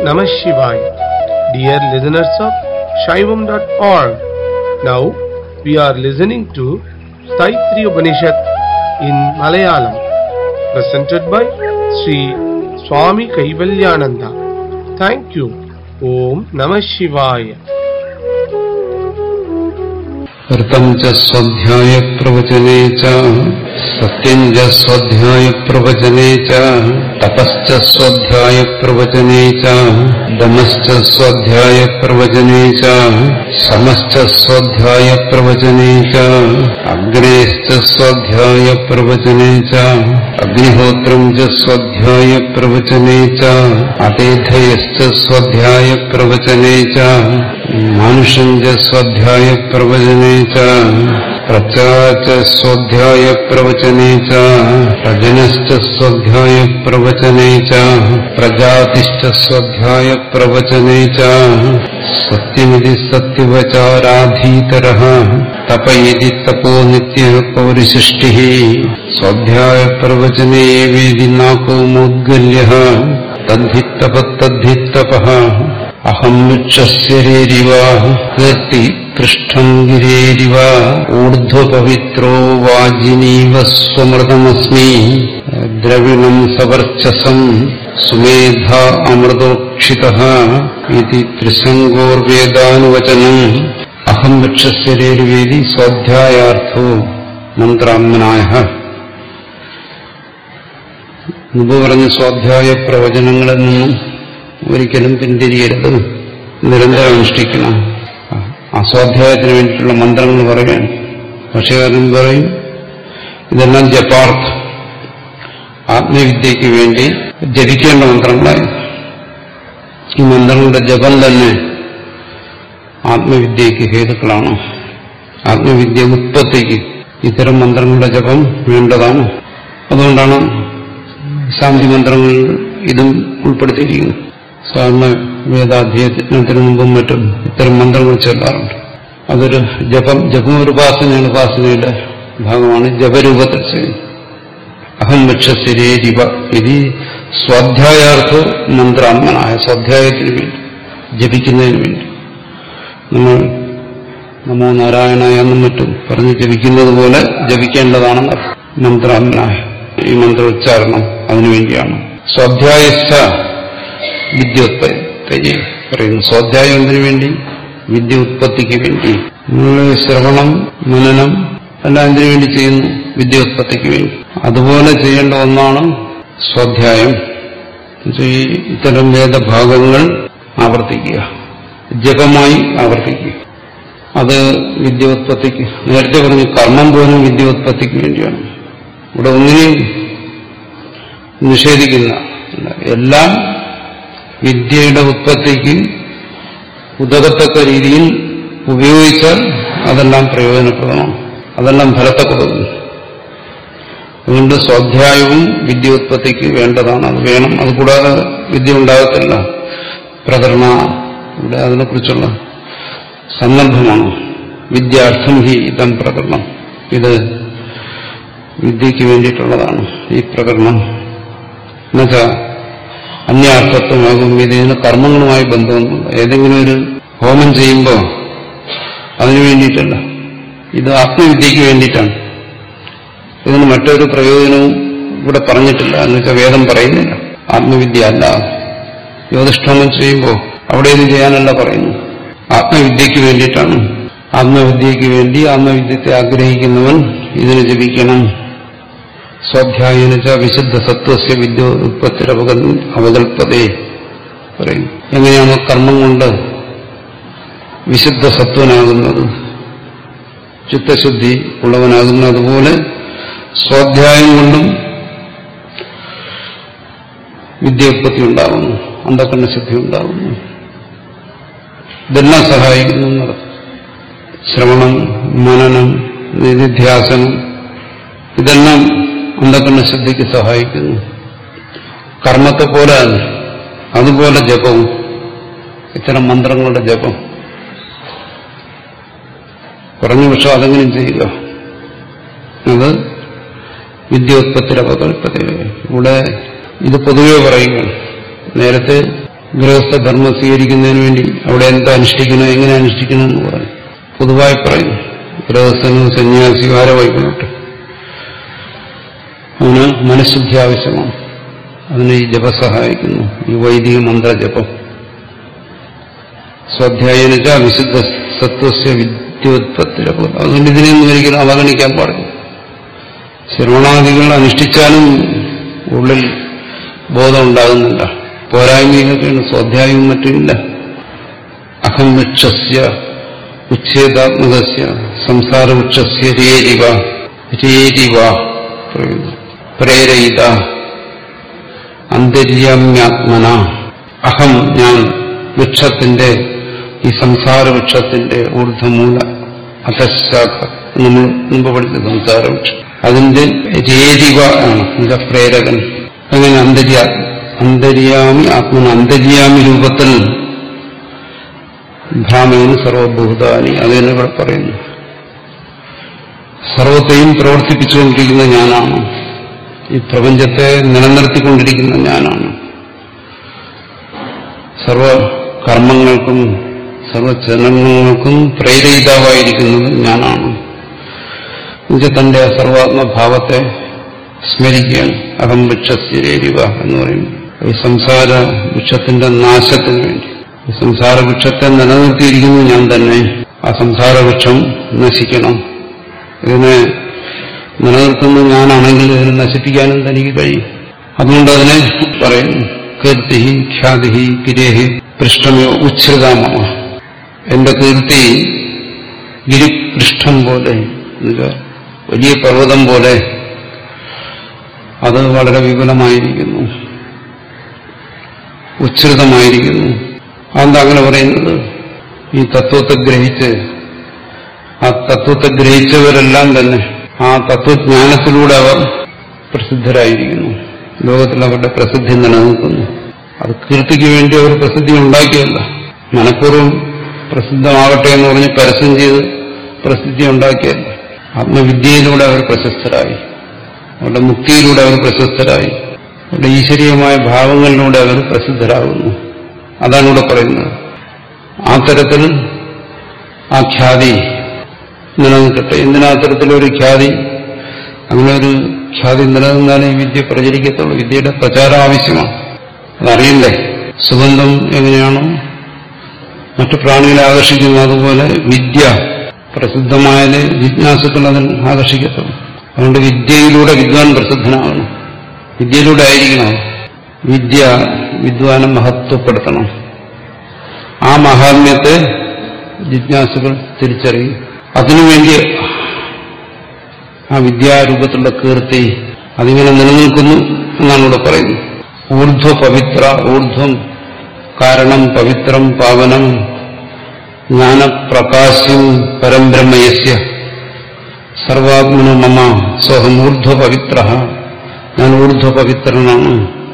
Namah Shivaya. Dear listeners of Shaivam.org, now we are listening to Saitri Upanishad in Malayalam, presented by Sri Swami Kaivalyananda. Thank you. Om Namah Shivaya. ഋതം ച സ്വാധ്യായ പ്രവചനേ ച സത്യം ച സ്വാധ്യായ പ്രവചനേ ച തപശ്ച സ്വാധ്യായ പ്രവചനേ ച ദമശ്ച സ്വാധ്യായ പ്രവചനേ ച ശമശ്ച സ്വാധ്യായ പ്രവചനേ ച അഗ്നേശ്ച സ്വാധ്യായ പ്രവചനേ ച അഗ്നിഹോത്രം ച സ്വാധ്യായ പ്രവചനേ ച അതേധയശ്ച സ്വാധ്യായ പ്രവചനേ ച മാനുഷം ച സ്വാധ്യായ പ്രവചനേ ച പ്രജാ ച സ്വാധ്യായ പ്രവചനേ ച പ്രജനശ്ച സ്വാധ്യായ പ്രവചനേ ച പ്രജാതിശ്ച സ്വാധ്യായ പ്രവചനേ ച സത്യമിതി സത്യവചാരാധീതര തപ ഇതി തപോ നിത്യ പൗരിസൃഷ്ടി സ്വാധ്യായ പ്രവചനേ വേദി നാകോമോദ്ഗല്യ തദ്ധിത്തപ തദ്ധിത്തപ അഹം വൃക്ഷസ്യരേരിവ കീർത്തി പൃഷ്ഠം ഗിരേരിവ ഊർധ്വപവിത്രോ വാജിനീവ സ്വമൃതമസ്മി ദ്രവിണം സവർച്ചസം സുമേധ അമൃതോക്ഷിത ഇതി ത്രിശങ്കോർവേദാനുവചനം അഹം വൃക്ഷസ്യരേരുവേദി സ്വാധ്യായാർത്ഥോ മന്ത്രാത്മനായ മുമ്പ് പറഞ്ഞ സ്വാധ്യായ പ്രവചനങ്ങളിൽ നിന്നും ഒരിക്കലും പിന്തിരിയരുത് നിരന്തരം അനുഷ്ഠിക്കണം ആ സ്വാധ്യായത്തിന് വേണ്ടിയിട്ടുള്ള മന്ത്രങ്ങൾ പറയാൻ പക്ഷേകാരൻ പറയും ഇതെല്ലാം ജപാർത്ഥം ആത്മവിദ്യയ്ക്ക് വേണ്ടി ജപിക്കേണ്ട മന്ത്രങ്ങളായി ഈ മന്ത്രങ്ങളുടെ ജപം തന്നെ ആത്മവിദ്യയ്ക്ക് ഹേതുക്കളാണ് ആത്മവിദ്യ ഉത്പത്തിക്ക് ഇത്തരം മന്ത്രങ്ങളുടെ ജപം വേണ്ടതാണ് അതുകൊണ്ടാണ് ശാന്തി മന്ത്രങ്ങൾ ഇതും ഉൾപ്പെടുത്തിയിരിക്കുന്നു സാധാരണ വേദാധ്യയനത്തിന് മുമ്പും മറ്റും ഇത്തരം മന്ത്രങ്ങൾ ചൊല്ലാറുണ്ട് അതൊരു ജപം ജപം ഒരു ഉപാസനയാണ് ഉപാസനയുടെ ഭാഗമാണ് ജപരൂപത്തിൽ ചെയ്യുന്നത് അഹം വൃക്ഷസ്ഥിരേരിവ ഇത് സ്വാധ്യായാർത്ഥ മന്ത്രാത്മനായ സ്വാധ്യായത്തിന് വേണ്ടി ജപിക്കുന്നതിന് വേണ്ടി നമ്മൾ നമോ നാരായണായ എന്നും മറ്റും പറഞ്ഞ് ജപിക്കുന്നത് പോലെ ജപിക്കേണ്ടതാണ് മന്ത്രാത്മനായ ഈ മന്ത്രോച്ചാരണം അതിനുവേണ്ടിയാണ് സ്വാധ്യായസ്ഥ വിദ്യോത്പത്തി പറയുന്നു സ്വാധ്യായം എന്തിനു വേണ്ടി വിദ്യ ഉത്പത്തിക്ക് വേണ്ടി നമ്മൾ ശ്രവണം മനനം എല്ലാം എന്തിനു വേണ്ടി ചെയ്യുന്നു വിദ്യോത്പത്തിക്ക് വേണ്ടി അതുപോലെ ചെയ്യേണ്ട ഒന്നാണ് സ്വാധ്യായം ഈ ഇത്തരം വേദഭാഗങ്ങൾ ആവർത്തിക്കുക ജപമായി ആവർത്തിക്കുക അത് വിദ്യോത്പത്തിക്ക് നേരത്തെ പറഞ്ഞു കർമ്മം പോലും വിദ്യോത്പത്തിക്ക് വേണ്ടിയാണ് ഇവിടെ ഒന്നിനെയും നിഷേധിക്കുന്ന എല്ലാം വിദ്യയുടെ ഉത്പത്തിക്ക് ഉതകത്തക്ക രീതിയിൽ ഉപയോഗിച്ചാൽ അതെല്ലാം പ്രയോജനപ്രദമാണ് അതെല്ലാം ഫലത്തെ കൊടുക്കുന്നു അതുകൊണ്ട് സ്വാധ്യായവും വിദ്യോത്പത്തിക്ക് വേണ്ടതാണ് അത് വേണം അത് കൂടാതെ വിദ്യ ഉണ്ടാകത്തില്ല പ്രകടന ഇവിടെ അതിനെക്കുറിച്ചുള്ള സന്ദർഭമാണ് വിദ്യാർത്ഥം ഹി ഇതം പ്രകടനം ഇത് വിദ്യയ്ക്ക് വേണ്ടിയിട്ടുള്ളതാണ് ഈ പ്രകടനം എന്നുവെച്ചാൽ അന്യാർത്ഥത്വമാകും ഇതിന് കർമ്മങ്ങളുമായി ബന്ധമൊന്നുമില്ല ഏതെങ്കിലും ഒരു ഹോമം ചെയ്യുമ്പോൾ അതിനു വേണ്ടിയിട്ടല്ല ഇത് ആത്മവിദ്യയ്ക്ക് വേണ്ടിയിട്ടാണ് ഇതിന് മറ്റൊരു പ്രയോജനവും ഇവിടെ പറഞ്ഞിട്ടില്ല എന്ന് വെച്ചാൽ വേദം പറയുന്നില്ല ആത്മവിദ്യ അല്ല ജ്യോതിഷ്ഠോമം ചെയ്യുമ്പോൾ അവിടെ ഇത് ചെയ്യാനല്ല പറയുന്നു ആത്മവിദ്യയ്ക്ക് വേണ്ടിയിട്ടാണ് ആത്മവിദ്യയ്ക്ക് വേണ്ടി ആത്മവിദ്യത്തെ ആഗ്രഹിക്കുന്നവൻ ഇതിന് ജപിക്കണം സ്വാധ്യായന ച വിശുദ്ധ സത്വസ്യ വിദ്യ ഉത്പത്തി അവകൽപ്പതേ പറയും എങ്ങനെയാണ് കർമ്മം കൊണ്ട് വിശുദ്ധ സത്വനാകുന്നത് ചിത്തശുദ്ധി ഉള്ളവനാകുന്നത് അതുപോലെ സ്വാധ്യായം കൊണ്ടും വിദ്യോത്പത്തി ഉണ്ടാകുന്നു അന്ധക്കണ്ണ ശുദ്ധി ഉണ്ടാകുന്നു ഇതെല്ലാം സഹായിക്കുന്നു എന്നർത്ഥം ശ്രവണം മനനം നിധിധ്യാസനം ഇതെല്ലാം അന്ധക്കണ്ണ ശുദ്ധിക്ക് സഹായിക്കുന്നു കർമ്മത്തെ പോലെ തന്നെ അതുപോലെ ജപവും ഇത്തരം മന്ത്രങ്ങളുടെ ജപം കുറഞ്ഞ പക്ഷം അതെങ്കിലും ചെയ്യുക അത് വിദ്യോത്പത്തിയുടെ അപകൽപ്പത ഇവിടെ ഇത് പൊതുവെ പറയുകയാണ് നേരത്തെ ഗൃഹസ്ഥധർമ്മം സ്വീകരിക്കുന്നതിന് വേണ്ടി അവിടെ എന്താ അനുഷ്ഠിക്കണം എങ്ങനെ അനുഷ്ഠിക്കണം എന്ന് പറയും പൊതുവായി പറയും ഗൃഹസ്ഥനും സന്യാസിയും ആരവായിക്കൊള്ളട്ടെ അവന് മനഃശുദ്ധി ആവശ്യമാണ് അതിന് ഈ ജപ സഹായിക്കുന്നു ഈ വൈദിക മന്ത്രജപം സ്വാധ്യായന ച വിശുദ്ധ സത്വസ്യ വിദ്യോത്പത്തിലപ്പോൾ അതുകൊണ്ട് ഇതിനെയൊന്നും ഒരിക്കലും അവഗണിക്കാൻ പാടില്ല ശ്രവണാദികൾ അനുഷ്ഠിച്ചാലും ഉള്ളിൽ ബോധം ഉണ്ടാകുന്നില്ല പോരായ്മയൊക്കെയാണ് സ്വാധ്യായവും മറ്റുമില്ല അഹം വൃക്ഷസ്യ ഉച്ഛേദാത്മകസ്യ സംസാര വൃക്ഷസ്യ രേരിവ രേരിവ പറയുന്നു പ്രേരയിത അന്തര്യാമ്യാത്മന അഹം ഞാൻ വൃക്ഷത്തിന്റെ ഈ സംസാര വൃക്ഷത്തിന്റെ ഊർധമൂല അധശാഖ നമ്മൾ മുമ്പ് പഠിച്ച സംസാര വൃക്ഷം അതിന്റെ രേരിവ ആണ് ഇതിന്റെ പ്രേരകൻ അങ്ങനെ അന്തര്യാ അന്തര്യാമി ആത്മന അന്തര്യാമി രൂപത്തിൽ ഭ്രാമേന് സർവഭൂതാനി അതിനെ ഇവിടെ പറയുന്നു സർവത്തെയും പ്രവർത്തിപ്പിച്ചുകൊണ്ടിരിക്കുന്ന ഞാനാണ് ഈ പ്രപഞ്ചത്തെ നിലനിർത്തിക്കൊണ്ടിരിക്കുന്ന ഞാനാണ് സർവ കർമ്മങ്ങൾക്കും സർവചലനങ്ങൾക്കും പ്രേരിതാവായിരിക്കുന്നത് ഞാനാണ് എന്നുവെച്ചാൽ തന്റെ സർവാത്മഭാവത്തെ സ്മരിക്കുകയാണ് അഹം വൃക്ഷസ്ഥിരേരിവ എന്ന് പറയും ഈ സംസാര വൃക്ഷത്തിന്റെ നാശത്തിന് വേണ്ടി ഈ സംസാര വൃക്ഷത്തെ നിലനിർത്തിയിരിക്കുന്നത് ഞാൻ തന്നെ ആ സംസാര വൃക്ഷം നശിക്കണം ഇതിനെ നിലനിർത്തുന്നത് ഞാനാണെങ്കിൽ ഇതിനെ നശിപ്പിക്കാനും തനിക്ക് കഴിയും അതുകൊണ്ട് അതിനെ പറയുന്നു കീർത്തി ഖ്യാതി ഗിരേഹി പൃഷ്ഠമോ ഉച്ഛൃതാമ എന്റെ കീർത്തി ഗിരിപൃഷ്ഠം പോലെ എന്നുവെച്ചാൽ വലിയ പർവ്വതം പോലെ അത് വളരെ വിപുലമായിരിക്കുന്നു ഉച്ഛൃതമായിരിക്കുന്നു അതെന്താ അങ്ങനെ പറയുന്നത് ഈ തത്വത്തെ ഗ്രഹിച്ച് ആ തത്വത്തെ ഗ്രഹിച്ചവരെല്ലാം തന്നെ ആ തത്വജ്ഞാനത്തിലൂടെ അവർ പ്രസിദ്ധരായിരിക്കുന്നു ലോകത്തിൽ അവരുടെ പ്രസിദ്ധി നിലനിൽക്കുന്നു അത് കീർത്തിക്ക് വേണ്ടി അവർ പ്രസിദ്ധി ഉണ്ടാക്കിയല്ല മനഃപൂർവ്വം പ്രസിദ്ധമാകട്ടെ എന്ന് പറഞ്ഞ് പരസ്യം ചെയ്ത് പ്രസിദ്ധി ഉണ്ടാക്കിയല്ല ആത്മവിദ്യയിലൂടെ അവർ പ്രശസ്തരായി അവരുടെ മുക്തിയിലൂടെ അവർ പ്രശസ്തരായി അവരുടെ ഈശ്വരീയമായ ഭാവങ്ങളിലൂടെ അവർ പ്രസിദ്ധരാകുന്നു അതാണ് ഇവിടെ പറയുന്നത് ആ തരത്തിൽ ആ ഖ്യാതി നിലനിൽക്കട്ടെ എന്തിനാ അത്തരത്തിലൊരു ഖ്യാതി അങ്ങനെ ഒരു ഖ്യാതി നിലനിന്നാലേ ഈ വിദ്യ പ്രചരിക്കത്തുള്ളൂ വിദ്യയുടെ പ്രചാരം ആവശ്യമാണ് അതറിയണ്ടേ സുഗന്ധം എങ്ങനെയാണോ മറ്റു പ്രാണികളെ ആകർഷിക്കുന്നത് അതുപോലെ വിദ്യ പ്രസിദ്ധമായാലേ ജിജ്ഞാസുക്കൾ അതിൽ ആകർഷിക്കത്തുള്ളൂ അതുകൊണ്ട് വിദ്യയിലൂടെ വിദ്വാൻ പ്രസിദ്ധനാകണം വിദ്യയിലൂടെ ആയിരിക്കണം വിദ്യ വിദ്വാനം മഹത്വപ്പെടുത്തണം ആ മഹാത്മ്യത്തെ ജിജ്ഞാസുകൾ തിരിച്ചറിയും അതിനുവേണ്ടി ആ വിദ്യാരൂപത്തിലുള്ള കീർത്തി അതിങ്ങനെ നിലനിൽക്കുന്നു എന്നാണ് ഇവിടെ പറയുന്നത് ഊർധ്വ പവിത്ര ഊർധ്വം കാരണം പവിത്രം പാവനം ജ്ഞാനപ്രകാശ്യം പരംബ്രഹ്മയസ്യ സർവാത്മന മമ സ്വഹം ഊർധ്വ പവിത്ര ഞാൻ ഊർധ്വ പവിത്രനാണ്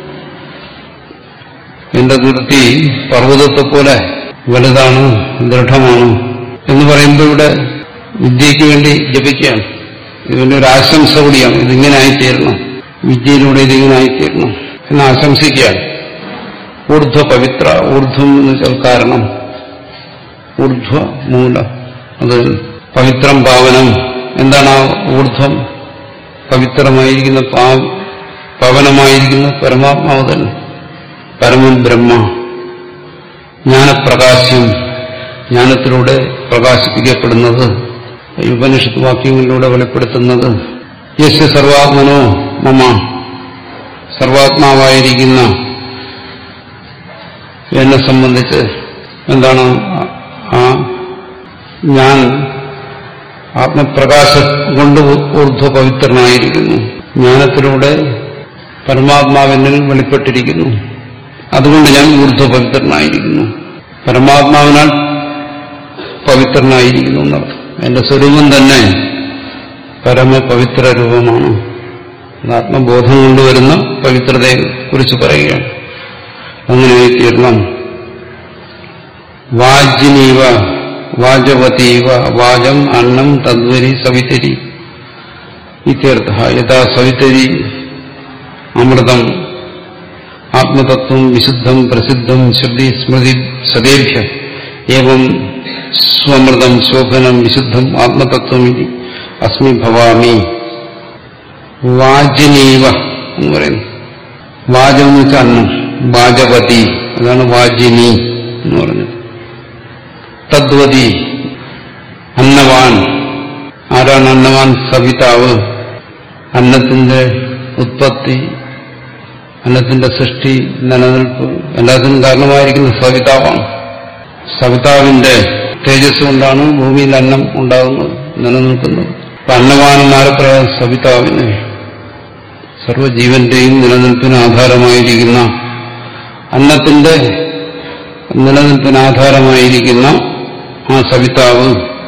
എന്റെ കീർത്തി പർവ്വതത്തെ പോലെ വലുതാണ് ദൃഢമാണ് എന്ന് പറയുമ്പോൾ ഇവിടെ വിദ്യയ്ക്ക് വേണ്ടി ജപിക്കുകയാണ് ഇതിന്റെ ഒരു ആശംസ കൂടിയാണ് ഇതിങ്ങനെ ആയിത്തീരണം വിദ്യയിലൂടെ ഇതിങ്ങനെ ആയിത്തീരണം എന്ന് ആശംസിക്കുകയാണ് ഊർധ്വ പവിത്ര ഊർധ്വം എന്ന് വെച്ചാൽ കാരണം ഊർധ്വ മൂല അത് പവിത്രം പാവനം എന്താണ് ആ ഊർധ്വം പവിത്രമായിരിക്കുന്ന പാ- പവനമായിരിക്കുന്ന പരമാത്മാവ് തന്നെ പരമം ബ്രഹ്മ ജ്ഞാനപ്രകാശം ജ്ഞാനത്തിലൂടെ പ്രകാശിപ്പിക്കപ്പെടുന്നത് ഈ ഉപനിഷത്ത് വാക്യങ്ങളിലൂടെ വെളിപ്പെടുത്തുന്നത് യശ് സർവാത്മനോ മമ സർവാത്മാവായിരിക്കുന്ന എന്നെ സംബന്ധിച്ച് എന്താണ് ആ ഞാൻ ആത്മപ്രകാശം കൊണ്ട് ഊർധ്വ പവിത്രനായിരിക്കുന്നു ജ്ഞാനത്തിലൂടെ പരമാത്മാവിനിൽ വെളിപ്പെട്ടിരിക്കുന്നു അതുകൊണ്ട് ഞാൻ ഊർധ്വ പവിത്രനായിരിക്കുന്നു പരമാത്മാവിനാൽ പവിത്രനായിരിക്കുന്നു എന്നർത്ഥം എന്റെ സ്വരൂപം തന്നെ പരമപവിത്ര രൂപമാണ് അത് ആത്മബോധം കൊണ്ടുവരുന്ന പവിത്രതയെ കുറിച്ച് പറയുകയാണ് അങ്ങനെ തീർണം വാജിനീവ വാജവതീവ വാജം അന്നം തദ്വരി സവിതരി ഇത്യർത്ഥ യഥാ സവിതരി അമൃതം ആത്മതത്വം വിശുദ്ധം പ്രസിദ്ധം ശ്രുതി സ്മൃതി സദേഭ്യ ഏവം സ്വമൃതം ശോഭനം വിശുദ്ധം ആത്മതത്വം ഇതി അസ്മി ഭവാമി വാജിനീവ എന്ന് പറയുന്നു വാജം എന്ന് വെച്ചാൽ അന്നം വാജപതി അതാണ് വാജിനി എന്ന് പറഞ്ഞത് തദ്വതി അന്നവാൻ ആരാണ് അന്നവാൻ സവിതാവ് അന്നത്തിന്റെ ഉത്പത്തി അന്നത്തിന്റെ സൃഷ്ടി നിലനിൽപ്പ് എല്ലാത്തിനും കാരണമായിരിക്കുന്ന സവിതാവാണ് സവിതാവിന്റെ തേജസ് കൊണ്ടാണ് ഭൂമിയിൽ അന്നം ഉണ്ടാകുന്നത് നിലനിൽക്കുന്നത് അപ്പൊ അന്നവാനെന്നാരെ പറയാം സവിതാവിന് സർവജീവന്റെയും നിലനിൽപ്പിന് ആധാരമായിരിക്കുന്ന അന്നത്തിന്റെ നിലനിൽപ്പിന് ആധാരമായിരിക്കുന്ന ആ സവിതാവ്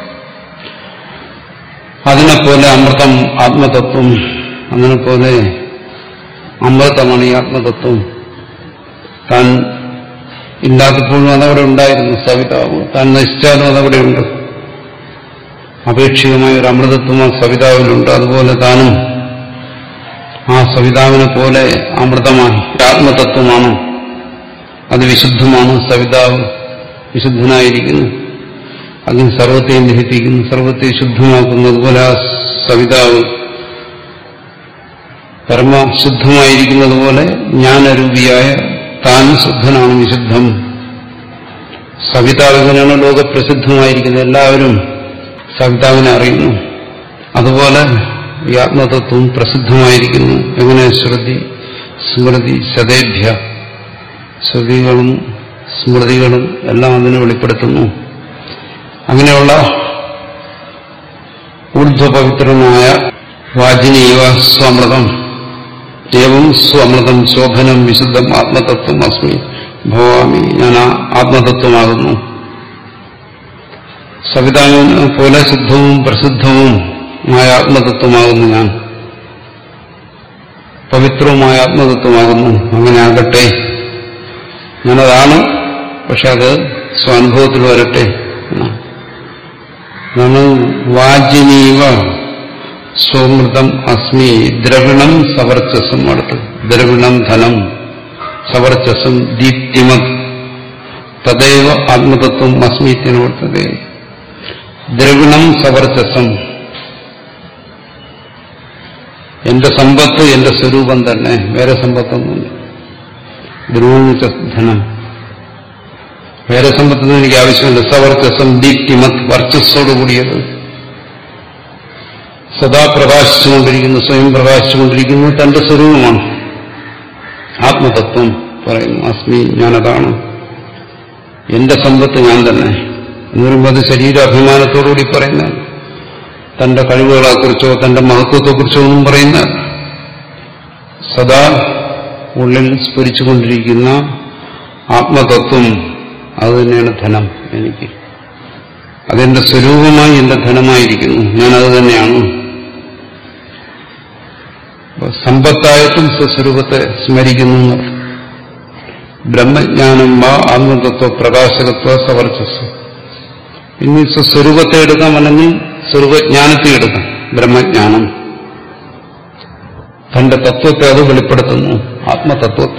അതിനെപ്പോലെ അമൃതം ആത്മതത്വം അതിനെപ്പോലെ അമൃതമാണ് ഈ ആത്മതത്വം താൻ ഇല്ലാത്തപ്പോഴും അതവിടെ ഉണ്ടായിരുന്നു സവിതാവ് താൻ നശിച്ചാലും അതവിടെ ഉണ്ട് അപേക്ഷികമായ ഒരു അമൃതത്വം ആ സവിതാവിലുണ്ട് അതുപോലെ താനും ആ സവിതാവിനെ പോലെ അമൃതമാണ് ആത്മതത്വമാണ് അത് വിശുദ്ധമാണ് സവിതാവ് വിശുദ്ധനായിരിക്കുന്നു അതിന് സർവത്തെയും ദഹിപ്പിക്കുന്നു സർവത്തെ ശുദ്ധമാക്കുന്നു അതുപോലെ ആ സവിതാവ് പരമശുദ്ധമായിരിക്കുന്നത് പോലെ ജ്ഞാനരൂപിയായ താൻ ശുദ്ധനാണ് വിശുദ്ധം സവിതാവ് എങ്ങനെയാണ് ലോകപ്രസിദ്ധമായിരിക്കുന്നത് എല്ലാവരും സവിതാവിനെ അറിയുന്നു അതുപോലെ ഈ ആത്മതത്വം പ്രസിദ്ധമായിരിക്കുന്നു എങ്ങനെ ശ്രുതി സ്മൃതി സദേഭ്യ ശ്രുതികളും സ്മൃതികളും എല്ലാം അതിനെ വെളിപ്പെടുത്തുന്നു അങ്ങനെയുള്ള ഊർധ്വപവിത്രനായ വാജിനീവ സ്വമൃതം ഏവം സ്വമൃതം ശോഭനം വിശുദ്ധം ആത്മതത്വം അസ്മി ഭവാമി ഞാൻ ആ ആത്മതത്വമാകുന്നു സവിതാവിനെ പോലെ ശുദ്ധവും പ്രസിദ്ധവും മായ ആത്മതത്വമാകുന്നു ഞാൻ പവിത്രവുമായ ആത്മതത്വമാകുന്നു അങ്ങനെ ആകട്ടെ ഞാനതാണ് പക്ഷെ അത് സ്വാനുഭവത്തിൽ വരട്ടെ എന്നാണ് വാജിനീവ സ്വമൃതം അസ്മി ദ്രവിണം സവർച്ചസം അടുത്ത് ദ്രവിണം ധനം സവർച്ചസം ദീപ്തിമത് തദൈവ ആത്മതത്വം അസ്മിത്തിന് വർത്തതേ ദ്രവിണം സവർച്ചസം എന്റെ സമ്പത്ത് എന്റെ സ്വരൂപം തന്നെ വേറെ സമ്പത്തൊന്നുമില്ല ദ്രവം ധനം വേറെ സമ്പത്തൊന്നും എനിക്ക് ആവശ്യമില്ല സവർച്ചസം ദീപ്തിമത് വർച്ചസ്സോടുകൂടിയത് സദാ പ്രകാശിച്ചുകൊണ്ടിരിക്കുന്നു സ്വയം പ്രകാശിച്ചുകൊണ്ടിരിക്കുന്നു തന്റെ സ്വരൂപമാണ് ആത്മതത്വം പറയുന്നു അസ്മി ഞാനതാണ് എന്റെ സമ്പത്ത് ഞാൻ തന്നെ എന്ന് പറയുമ്പോൾ അത് ശരീരാഭിമാനത്തോടുകൂടി പറയുന്ന തന്റെ കഴിവുകളെക്കുറിച്ചോ തന്റെ മഹത്വത്തെക്കുറിച്ചോ ഒന്നും പറയുന്ന സദാ ഉള്ളിൽ സ്ഫുരിച്ചുകൊണ്ടിരിക്കുന്ന ആത്മതത്വം അത് തന്നെയാണ് ധനം എനിക്ക് അതെന്റെ സ്വരൂപമായി എന്റെ ധനമായിരിക്കുന്നു ഞാനത് തന്നെയാണ് സമ്പത്തായിട്ടും സ്വസ്വരൂപത്തെ സ്മരിക്കുന്നു എന്നർത്ഥം ബ്രഹ്മജ്ഞാനം വാ ആത്മതത്വ പ്രകാശകത്വ സവർച്ചസ് ഇനി സ്വസ്വരൂപത്തെ എടുക്കാം അല്ലെങ്കിൽ സ്വരൂപജ്ഞാനത്തെ എടുക്കാം ബ്രഹ്മജ്ഞാനം തന്റെ തത്വത്തെ അത് വെളിപ്പെടുത്തുന്നു ആത്മതത്വത്തെ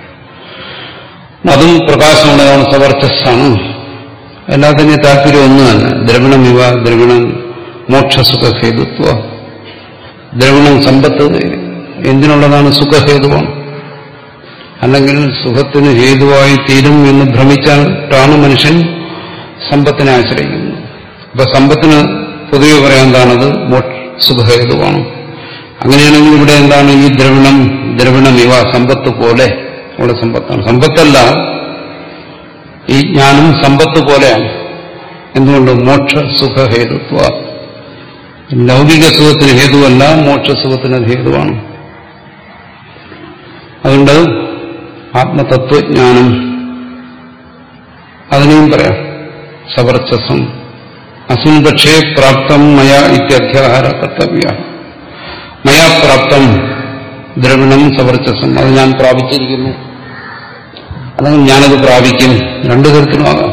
അതും പ്രകാശമുള്ളതാണ് സവർച്ചസ്സാണ് എല്ലാത്തിനും താല്പര്യം ഒന്ന് തന്നെ ദ്രവിണം ഇവ ദ്രവിണം മോക്ഷസുഖ ഹേതുത്വ ദ്രവിണം സമ്പത്ത് എന്തിനുള്ളതാണ് സുഖഹേതുവാണ് അല്ലെങ്കിൽ സുഖത്തിന് ഹേതുവായി തീരും എന്ന് ഭ്രമിച്ചിട്ടാണ് മനുഷ്യൻ സമ്പത്തിനെ ആശ്രയിക്കുന്നത് അപ്പൊ സമ്പത്തിന് പൊതുവെ പറയാൻ എന്താണത് സുഖഹേതുവാണ് അങ്ങനെയാണെങ്കിൽ ഇവിടെ എന്താണ് ഈ ദ്രവിണം ദ്രവിണം ഇവ സമ്പത്ത് പോലെ ഇവിടെ സമ്പത്താണ് സമ്പത്തല്ല ഈ ജ്ഞാനം സമ്പത്ത് പോലെയാണ് എന്തുകൊണ്ട് മോക്ഷ സുഖഹേതുത്വ ലൗകിക സുഖത്തിന് ഹേതുവല്ല മോക്ഷസുഖത്തിന് അത് ഹേതുവാണ് അതുകൊണ്ട് ആത്മതത്വജ്ഞാനം അതിനെയും പറയാം സവർച്ചസം അസ്മിൻ പക്ഷേ പ്രാപ്തം മയാ ഇത്യധ്യാഹാര കർത്തവ്യ മയാ പ്രാപ്തം ദ്രവിണം സവർച്ചസം അത് ഞാൻ പ്രാപിച്ചിരിക്കുന്നു അല്ലെങ്കിൽ ഞാനത് പ്രാപിക്കും രണ്ടു തരത്തിലുമാകാം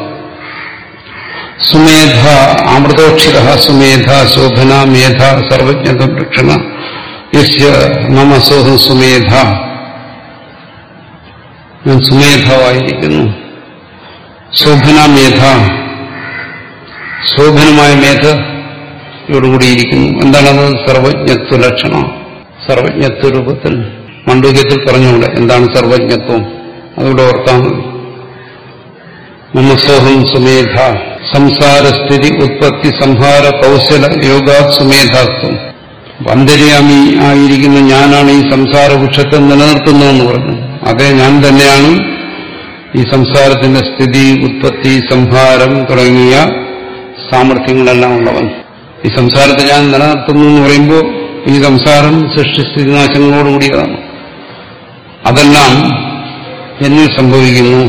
സുമേധ അമൃതോക്ഷിത സുമേധ ശോഭന മേധ സർവജ്ഞത വൃക്ഷണ യസ്യ മമ സോഹം സുമേധ ഞാൻ സുമേധാവായിരിക്കുന്നു ശോഭന മേധ ശോഭനമായ മേധയോടുകൂടിയിരിക്കുന്നു എന്താണത് സർവജ്ഞത്വ ലക്ഷണം സർവജ്ഞത്വ രൂപത്തിൽ മണ്ഡൂക്യത്തിൽ പറഞ്ഞുകൂടെ എന്താണ് സർവജ്ഞത്വം അതുകൂടെ ഓർത്താൽ മതി മമസോഹം സുമേധ സംസാരസ്ഥിതി ഉത്പത്തി സംഹാര കൗശല യോഗാ സുമേധാത്വം അന്തര്യാമി ആയിരിക്കുന്ന ഞാനാണ് ഈ സംസാര വൃക്ഷത്തെ നിലനിർത്തുന്നതെന്ന് പറഞ്ഞു അതേ ഞാൻ തന്നെയാണ് ഈ സംസാരത്തിന്റെ സ്ഥിതി ഉത്പത്തി സംഹാരം തുടങ്ങിയ സാമർഥ്യങ്ങളെല്ലാം ഉള്ളവൻ ഈ സംസാരത്തെ ഞാൻ നിലനിർത്തുന്നു എന്ന് പറയുമ്പോൾ ഈ സംസാരം സൃഷ്ടിസ്ഥിതിനാശങ്ങളോടുകൂടിയതാണ് അതെല്ലാം എന്നിൽ സംഭവിക്കുന്നു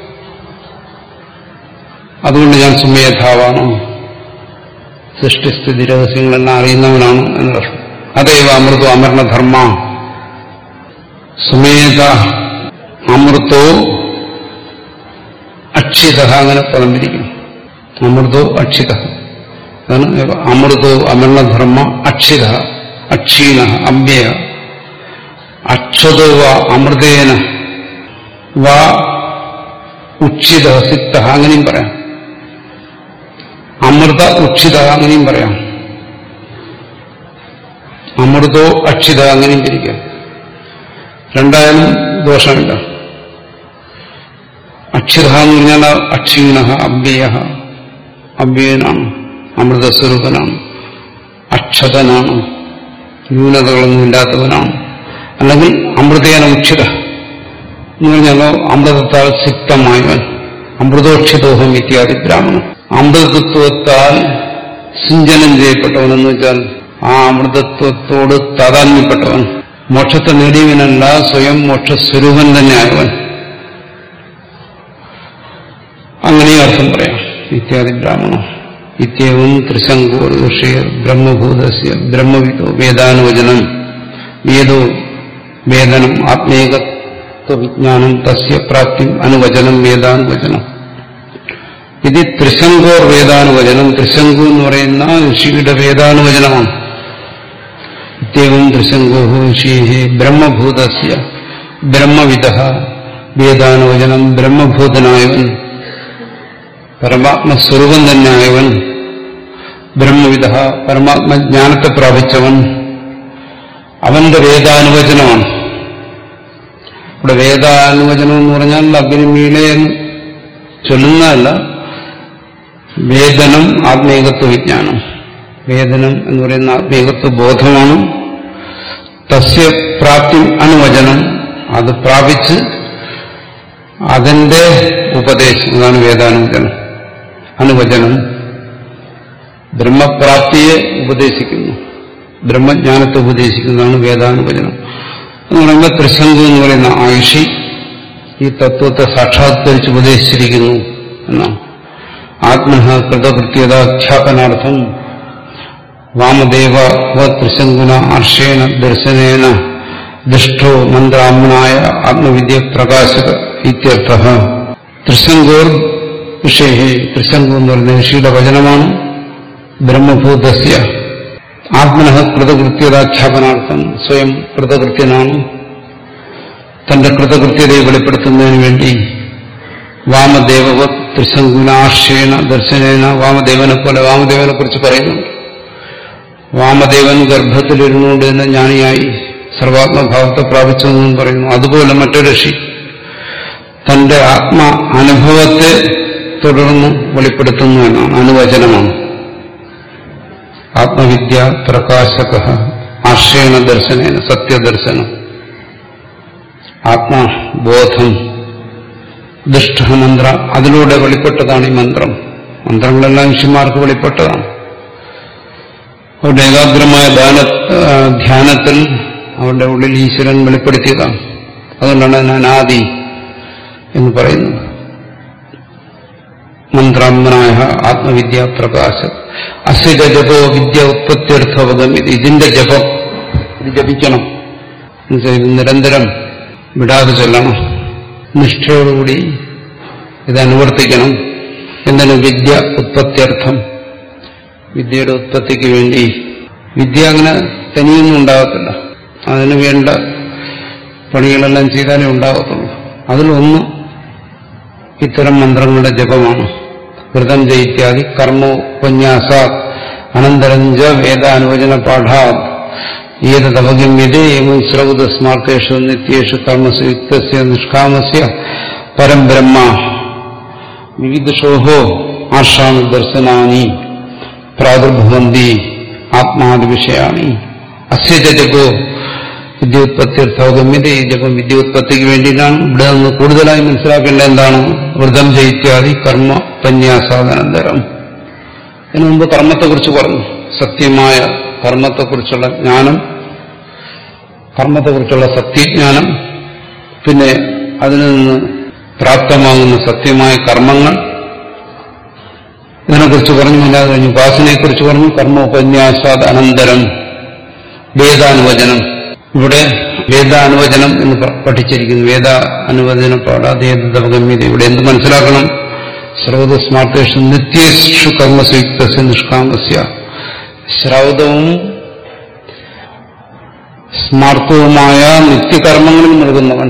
അതുകൊണ്ട് ഞാൻ സുമേധാവാണ് സൃഷ്ടിസ്ഥിതി രഹസ്യങ്ങളെല്ലാം അറിയുന്നവനാണ് എന്നർത്ഥം അതേവ അമൃതോ അമരണധർമ്മ സുമേധ അമൃതോ അക്ഷിത അങ്ങനെ പദം പിരിക്കുന്നു അമൃതോ അക്ഷിത അതാണ് അമൃതോ അമരണധർമ്മ അക്ഷിത അക്ഷീണ അമ്പ്യ അക്ഷതോ വ അമൃതേന വാ ഉക്ഷിത സിക്ത അങ്ങനെയും പറയാം അമൃത ഉക്ഷിത അങ്ങനെയും പറയാം അമൃതോ അക്ഷിത അങ്ങനെയും തിരിക്കാം രണ്ടായാലും ദോഷമില്ല അക്ഷിത എന്ന് പറഞ്ഞാൽ അക്ഷീണ അഭ്യയ അഭ്യയനാണ് അമൃതസ്വരൂപനാണ് അക്ഷതനാണ് ന്യൂനതകളൊന്നും ഇല്ലാത്തവനാണ് അല്ലെങ്കിൽ അമൃതേന ഉക്ഷിത എന്ന് പറഞ്ഞാലോ അമൃതത്താൽ സിക്തമായവൻ അമൃതോക്ഷിതോഹം ഇത്യാദി ബ്രാഹ്മണൻ അമൃതത്വത്താൽ സിഞ്ചനം ചെയ്യപ്പെട്ടവനെന്ന് വെച്ചാൽ ആ അമൃതത്വത്തോട് താതാത്മ്യപ്പെട്ടവൻ മോക്ഷത്തെ നേടിയവനല്ല സ്വയം മോക്ഷസ്വരൂപൻ തന്നെ ആയവൻ അങ്ങനെയും അർത്ഥം പറയാം ഇത്യാദി ബ്രാഹ്മണം ഇത്യവും ത്രിശങ്കോ ഋഷിയ ബ്രഹ്മഭൂതസ്യ ബ്രഹ്മവിദോ വേദാനുവചനം വേദോ വേദനം ആത്മേകത്വവിജ്ഞാനം തസ്യ പ്രാപ്തി അനുവചനം വേദാനുവചനം ഇത് ത്രിശങ്കോർ വേദാനുവചനം ത്രിശങ്കു എന്ന് പറയുന്ന ഋഷിയുടെ വേദാനുവചനമാണ് ഇത്യവും ത്രിശങ്കോ ഋഷി ബ്രഹ്മഭൂതസ്യ ബ്രഹ്മവിദ വേദാനുവചനം ബ്രഹ്മഭൂതനായവൻ പരമാത്മസ്വരൂപം തന്നെ ആയവൻ ബ്രഹ്മവിധ പരമാത്മജ്ഞാനത്തെ പ്രാപിച്ചവൻ അവന്റെ വേദാനുവചനമാണ് ഇവിടെ വേദാനുവചനം എന്ന് പറഞ്ഞാൽ അഗ്നിമീളെ എന്ന് ചൊല്ലുന്നതല്ല വേദനം ആത്മീകത്വ വിജ്ഞാനം വേദനം എന്ന് പറയുന്ന ആത്മീകത്വ ബോധമാണ് തസ്യ പ്രാപ്തി അനുവചനം അത് പ്രാപിച്ച് അതിന്റെ ഉപദേശം അതാണ് വേദാനുവചനം അനുവചനം ബ്രഹ്മപ്രാപ്തിയെ ഉപദേശിക്കുന്നു ബ്രഹ്മജ്ഞാനത്തെ ഉപദേശിക്കുന്നതാണ് വേദാനുവചനം എന്ന് പറയുമ്പോൾ ത്രിശങ്കു എന്ന് പറയുന്ന ആയുഷി ഈ തത്വത്തെ സാക്ഷാത്കരിച്ച് ഉപദേശിച്ചിരിക്കുന്നു എന്നാണ് ആത്മഹ കൃതകൃത്യതാഖ്യാപനാർത്ഥം വാമദേവ ത്രിശങ്കുന അർഷേണ ദർശനേന ദുഷ്ടോ മന്ത്രാത്മനായ ആത്മവിദ്യ പ്രകാശക ഇത്യർത്ഥ ത്രിശങ്കൂർ ഋഷേ ത്രിശങ്കു എന്ന് പറയുന്ന ഋഷിയുടെ വചനമാണ് ബ്രഹ്മഭൂതസ്യ ആത്മനഃ കൃതകൃത്യതാഖ്യാപനാർത്ഥം സ്വയം കൃതകൃത്യനാണ് തന്റെ കൃതകൃത്യതയെ വെളിപ്പെടുത്തുന്നതിന് വേണ്ടി വാമദേവ ത്രിശങ്കുനാർഷേണ ദർശനേന വാമദേവനെ പോലെ വാമദേവനെ കുറിച്ച് പറയുന്നുണ്ട് വാമദേവൻ ഗർഭത്തിലിരുന്നുകൊണ്ട് തന്നെ ജ്ഞാനിയായി സർവാത്മഭാവത്തെ പ്രാപിച്ചതെന്നും പറയുന്നു അതുപോലെ മറ്റൊരു ഋഷി തന്റെ ആത്മ അനുഭവത്തെ തുടർന്ന് വെളിപ്പെടുത്തുന്നു എന്നാണ് അനുവചനമാണ് ആത്മവിദ്യ പ്രകാശക ആശ്രയണ ദർശനേന സത്യദർശനം ആത്മബോധം ദുഷ്ടമന്ത്ര അതിലൂടെ വെളിപ്പെട്ടതാണ് ഈ മന്ത്രം മന്ത്രങ്ങളെല്ലാം ഋഷിമാർക്ക് വെളിപ്പെട്ടതാണ് അവരുടെ ഏകാഗ്രമായ ദാന ധ്യാനത്തിൽ അവരുടെ ഉള്ളിൽ ഈശ്വരൻ വെളിപ്പെടുത്തിയതാണ് അതുകൊണ്ടാണ് അതിന് അനാദി എന്ന് പറയുന്നത് മന്ത്രാത്മനായ ആത്മവിദ്യ പ്രകാശ അസിത ജപോ വിദ്യ ഉത്പത്തിയർത്ഥവകം ഇത് ഇതിന്റെ ജപം ഇത് ജപിക്കണം എന്നുവെച്ചാൽ ഇത് നിരന്തരം വിടാതെ ചൊല്ലണം നിഷ്ഠയോടുകൂടി ഇത് അനുവർത്തിക്കണം എന്താണ് വിദ്യ ഉത്പത്തിയർത്ഥം വിദ്യയുടെ ഉത്പത്തിക്ക് വേണ്ടി വിദ്യ അങ്ങനെ തനിയൊന്നും ഉണ്ടാകത്തില്ല അതിന് വേണ്ട പണികളെല്ലാം ചെയ്താലേ ഉണ്ടാകത്തുള്ളൂ അതിലൊന്ന് ഇത്തരം മന്ത്രങ്ങളുടെ ജപമാണ് വ്രതം ജയിത്യാദി കർമ്മോപന്യാസ അനന്തരഞ്ച വേദാനുവചന പാഠാത് ഏതവഗമ്യതേ ശ്രൗത സ്മാർത്തേഷു നിത്യേഷു കർമ്മസു യുക്തസ്യ നിഷ്കാമസ്യ പരം ബ്രഹ്മ വിവിധഷോഹോ ആശ്രാമ ദർശനാനി പ്രാദുർഭവന്തി ആത്മാദിവിഷയാണി അസ്യ ജഗോ വിദ്യോത്പത്തിയർത്ഥഗമ്യത ഈ ജപം വിദ്യോത്പത്തിക്ക് വേണ്ടിയിട്ടാണ് ഇവിടെ നിന്ന് കൂടുതലായി മനസ്സിലാക്കേണ്ട എന്താണ് വ്രതം ജയിത്യാദി കർമ്മ പന്യാസാദനന്തരം ഇതിനു മുമ്പ് കർമ്മത്തെക്കുറിച്ച് പറഞ്ഞു സത്യമായ കർമ്മത്തെക്കുറിച്ചുള്ള ജ്ഞാനം കർമ്മത്തെക്കുറിച്ചുള്ള സത്യജ്ഞാനം പിന്നെ അതിൽ നിന്ന് പ്രാപ്തമാകുന്ന സത്യമായ കർമ്മങ്ങൾ ഇതിനെക്കുറിച്ച് പറഞ്ഞു അല്ലാതെ കഴിഞ്ഞു ഉപാസനയെക്കുറിച്ച് പറഞ്ഞു കർമ്മോപന്യാസാദ് അനന്തരം വേദാനുവചനം ഇവിടെ വേദാനുവചനം എന്ന് പ- പഠിച്ചിരിക്കുന്നു വേദ അനുവചന പാഠാതേതവഗമ്യത ഇവിടെ എന്ത് മനസ്സിലാക്കണം ശ്രൗതസ്മാർത്തേഷു നിത്യേഷു കർമ്മസയുക്തസ്യ നിഷ്കാമസ്യ ശ്രൗതവും സ്മാർത്ഥവുമായ നിത്യകർമ്മങ്ങളിൽ നൽകുന്നവൻ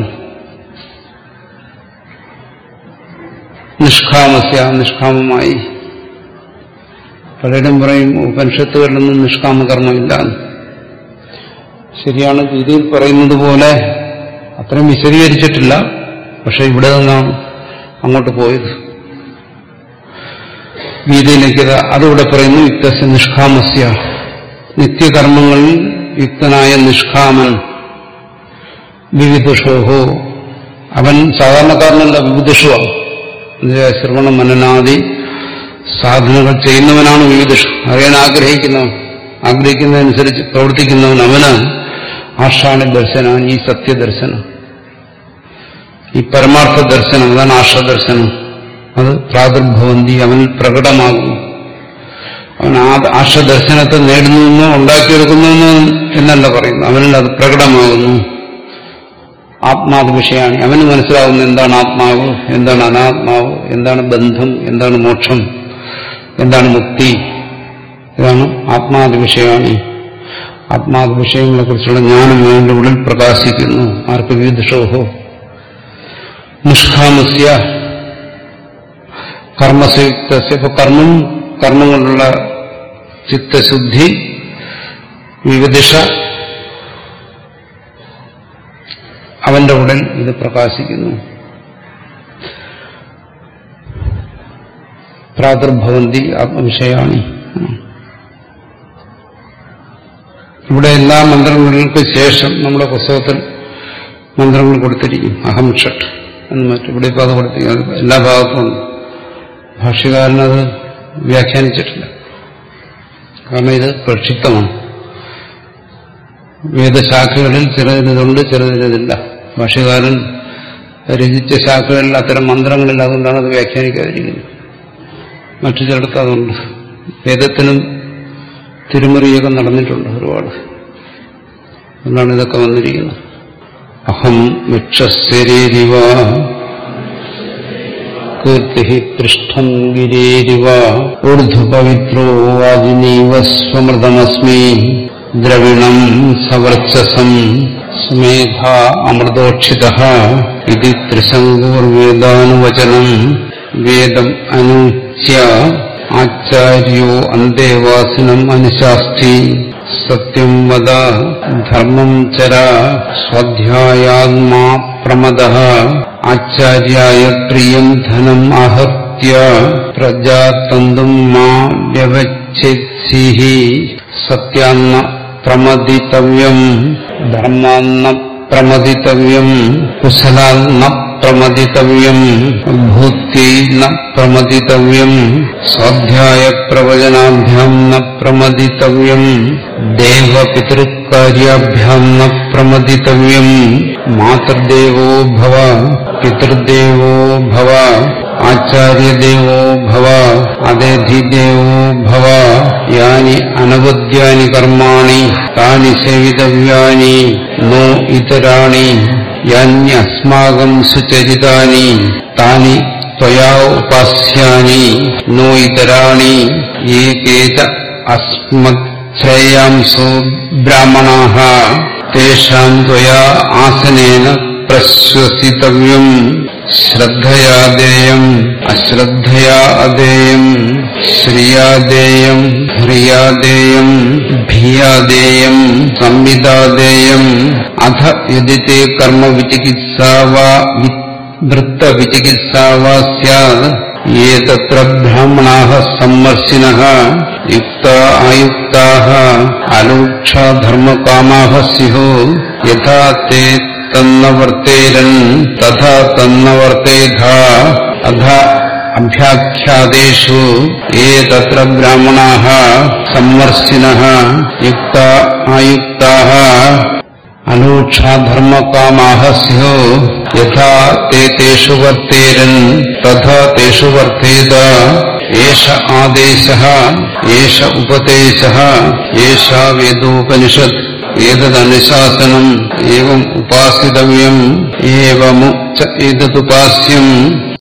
നിഷ്കാമസ്യ നിഷ്കാമമായി പലരും പറയും ഉപനിഷത്തുകളിലൊന്നും നിഷ്കാമകർമ്മമില്ല എന്ന്. ശരിയാണ് ഗീതയിൽ പറയുന്നത് പോലെ അത്രയും വിശദീകരിച്ചിട്ടില്ല പക്ഷെ ഇവിടെ നിന്നാണ് അങ്ങോട്ട് പോയത് ഗീതയിലേക്ക് ഇത് അതിവിടെ പറയുന്നു യുക്തസ്യ നിഷ്കാമസ്യ നിത്യകർമ്മങ്ങളിൽ യുക്തനായ നിഷ്കാമൻ വിവിധുഷോഹോ അവൻ സാധാരണക്കാരനല്ല വിവിധുഷുവാണ് ശ്രവണ മനനാദി സാധനകൾ ചെയ്യുന്നവനാണ് വിവിധുഷു അറിയാൻ ആഗ്രഹിക്കുന്നവൻ ആഗ്രഹിക്കുന്നതനുസരിച്ച് പ്രവർത്തിക്കുന്നവൻ അവന് ആഷാണ ദർശനാണ് ഈ സത്യദർശനം ഈ പരമാർത്ഥ ദർശനം അതാണ് ആഷദർശനം അത് പ്രാദുർഭവന്തി അവനിൽ പ്രകടമാകുന്നു അവൻ ആ ആഷദർശനത്തെ നേടുന്നു ഉണ്ടാക്കിയെടുക്കുന്നു എന്നല്ല പറയുന്നു അവനിൽ അത് പ്രകടമാകുന്നു ആത്മാവ് വിഷയമാണ് അവന് മനസ്സിലാവുന്ന എന്താണ് ആത്മാവ് എന്താണ് അനാത്മാവ് എന്താണ് ബന്ധം എന്താണ് മോക്ഷം എന്താണ് മുക്തി ഇതാണ് ആത്മാദി വിഷയമാണ് ആത്മാദി വിഷയങ്ങളെ കുറിച്ചുള്ള ജ്ഞാനം അവന്റെ ഉള്ളിൽ പ്രകാശിക്കുന്നു ആർക്ക് വിവിധഷോഹോ നിഷ്കാമസ്യ കർമ്മസയുക്തസ്യ ഇപ്പൊ കർമ്മം കർമ്മം കൊണ്ടുള്ള ചിത്തശുദ്ധി വിവിധിഷ അവന്റെ ഉടൻ ഇത് പ്രകാശിക്കുന്നു പ്രാദുർഭവന്തി ആത്മവിഷയാണ് ഇവിടെ എല്ലാ മന്ത്രങ്ങൾക്ക് ശേഷം നമ്മുടെ പുസ്തകത്തിൽ മന്ത്രങ്ങൾ കൊടുത്തിരിക്കും അഹം ഷട്ട് എന്ന് മറ്റും ഇവിടെ ഇപ്പോൾ അത് കൊടുത്തിരിക്കും അത് എല്ലാ ഭാഗത്തും ഉണ്ട് ഭാഷ്യകാരനത് വ്യാഖ്യാനിച്ചിട്ടില്ല കാരണം ഇത് പ്രക്ഷിപ്തമാണ് വേദശാഖകളിൽ ചിലതിനിതുണ്ട് ചിലതിനിതില്ല ഭാഷ്യകാരൻ രചിച്ച ശാഖകളിൽ അത്തരം മന്ത്രങ്ങളില്ല അതുകൊണ്ടാണ് അത് വ്യാഖ്യാനിക്കാതിരിക്കുന്നത് മറ്റു ചിലടത്ത് അതുണ്ട് വേദത്തിനും തിരുമറിയൊക്കെ നടന്നിട്ടുണ്ട് ഒരുപാട് അതുകൊണ്ടാണ് ഇതൊക്കെ വന്നിരിക്കുന്നത് അഹം വൃക്ഷശരീരിവ കീർത്തി പൃഷ്ഠം ഗിരേരിവ ഊർധ്വപവിത്രോ വാജിനീവ സ്വമൃതമസ്മി ദ്രവിണം സവർച്ചസം സ്മേധ അമൃതോക്ഷിത ഇത് ത്രിശങ്കൂർവേദാനുവചനം വേദം അനുച്യ ആചാര്യോ അന്തേവാസിനം അനുശാസ്തി സത്യം വദ ധർമ്മം ചര സ്വാധ്യായാത്മാ പ്രമദ ആചാര്യായ പ്രിയം ധനം ആഹത്യ പ്രജാതന്തും മാ വ്യവച്ഛേത്സിഹി സത്യാന്ന പ്രമദിതവ്യം ധർമാന്ന പ്രമദിതവ്യം കുശലാന്ന പ്രമദിതവ്യം ഭൂത്യൈ ന പ്രമദിതവ്യം സ്വാധ്യായ പ്രവചനാഭ്യാം ന പ്രമദിതവ്യം ദേവപിതൃകാര്യാഭ്യാം ന പ്രമദിതവ്യം മാതൃദേവോ ഭവ പിതൃദേവോ ഭവ ആചാര്യദേവോ ഭവ അതേധിദേവോ ഭവ യാനി അനവദ്യാനി കർമാണി താനി സേവിതവ്യാനി നോ ഇതരാണി യാന്യസ്മാകം സുചരിതാനി താനി ത്വയാ ഉപാസ്യാനി നോ ഇതരാണി ഏകേത അസ്മശ്രേയാംസോ ബ്രാഹ്മണാ തേഷാം ത്വയാ ആസനേന പ്രശ്വസിതവ്യം ശ്രദ്ധയാദേയം അശ്രദ്ധയാ അദേയം ശ്രിയാദേയം ഹ്രിയാദേയം ഭിയാദേയം സംവിദാദേയം അധ യദി തേ കർമ്മ വിചികിത്സാ വാ വൃത്തവിചികിത്സാ വാ സ്യാത് ये तत्र ब्राह्मणाः सम्मर्शिनः युक्ता आयुक्ताः अलूक्षा धर्मकामाः स्युः यथा ते तन्न वर्तेरन् तथा तन्न वर्तेधा अथ अभ्याख्यादेषु ये तत्र ब्राह्मणाः सम्मर्शिनः युक्ता आयुक्ताः अलूक्षाधर्मकामाः स्युः यथा ते तेषु वर्तेरन् तथा तेषु वर्तेत एष आदेशः एष उपदेशः एषा वेदोपनिषत् एतदनुशासनम् एवम् उपासितव्यम् एवमुच्च एतदुपास्यम्